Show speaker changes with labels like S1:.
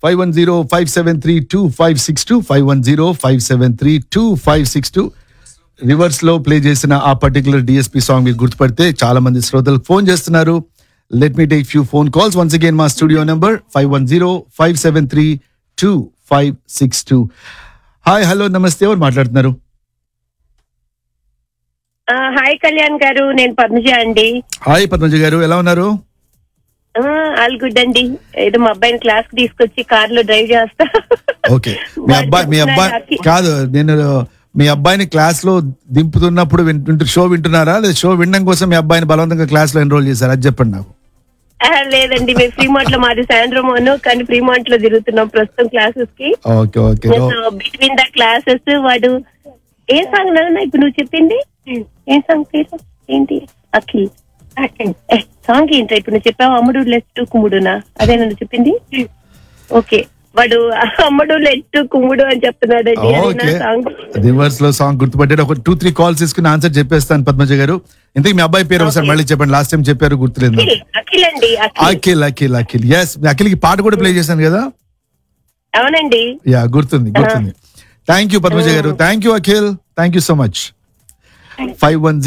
S1: Five one zero five seven three two five six two five one zero five seven three two five six two reverse లో play చేసిన ఆ particular DSP song మీరు గుర్తుపడితే చాలా మంది శ్రోతలు phone చేస్తున్నారు let me take few phone calls once again మా studio number five one zero five seven three two five six two hi hello నమస్తే ఎవరు మాట్లాడుతున్నారు
S2: ఆ, హాయ్ కళ్యాణ్ గారు నేను పద్మజ అండి
S1: హాయ్ పద్మజ గారు ఎలా ఉన్నారు
S2: ఆ, ఆల్ గుడ్ అండి ఏదో మా అబ్బాయిని క్లాస్ కి తీసుకొచ్చి కార్ లో డ్రైవ్ చేస్తా
S1: ఓకే మీ అబ్బాయి మీ అబ్బాయి కాదు నేను మీ అబ్బాయిని క్లాస్ లో దింపుతున్నప్పుడు వింటు షో వింటున్నారా లేదా షో వినడం కోసం మీ అబ్బాయిని బలవంతంగా క్లాస్ లో ఎన్రోల్ చేశారు అది చెప్పండి నాకు
S2: ఆ, లేదండి మేము ఫ్రీమాంట్ లో మాది శాండ్రోమోను కానీ ఫ్రీమాంట్ లో తిరుగుతున్నాం ప్రస్తుతం క్లాసెస్ కి
S1: okay okay
S2: between the classes వాడు ఏ సాంగ్ నాన్న ఇప్పుడు నువ్వు చెప్పింది ఏ సాంగ్ పేరు ఏంటి అఖిల్ సాంగ్ ఏంటో ఇప్పుడు నువ్వు చెప్పావు అమ్ముడు లెఫ్ట్ కుమ్ముడునా అదే నువ్వు చెప్పింది ఓకే వాడు అమ్ముడు లెఫ్ట్ కుమ్ముడు అని చెప్తున్నాడండి అది నా
S1: ఓకే
S2: సాంగ్
S1: రివర్స్ లో సాంగ్ గుర్తుపట్టాడు ఒక టూ త్రీ కాల్స్ తీసుకుని ఆన్సర్ చెప్పేస్తాను పద్మజ గారు ఇంతకీ మీ అబ్బాయి పేరు ఒకసారి మళ్ళీ చెప్పండి లాస్ట్ టైం చెప్పారు గుర్తులేదు నాకు.
S2: అఖిల్ అఖిల్ అండి అఖిల్
S1: అఖిల్ అఖిల్ అఖిల్ ఎస్ అఖిల్ కి పాట కూడా ప్లే చేశాను కదా
S2: అవునండి
S1: యా గుర్తుంది గుర్తుంది థ్యాంక్ యూ పద్మజ గారు thank you Akhil thank you so much five one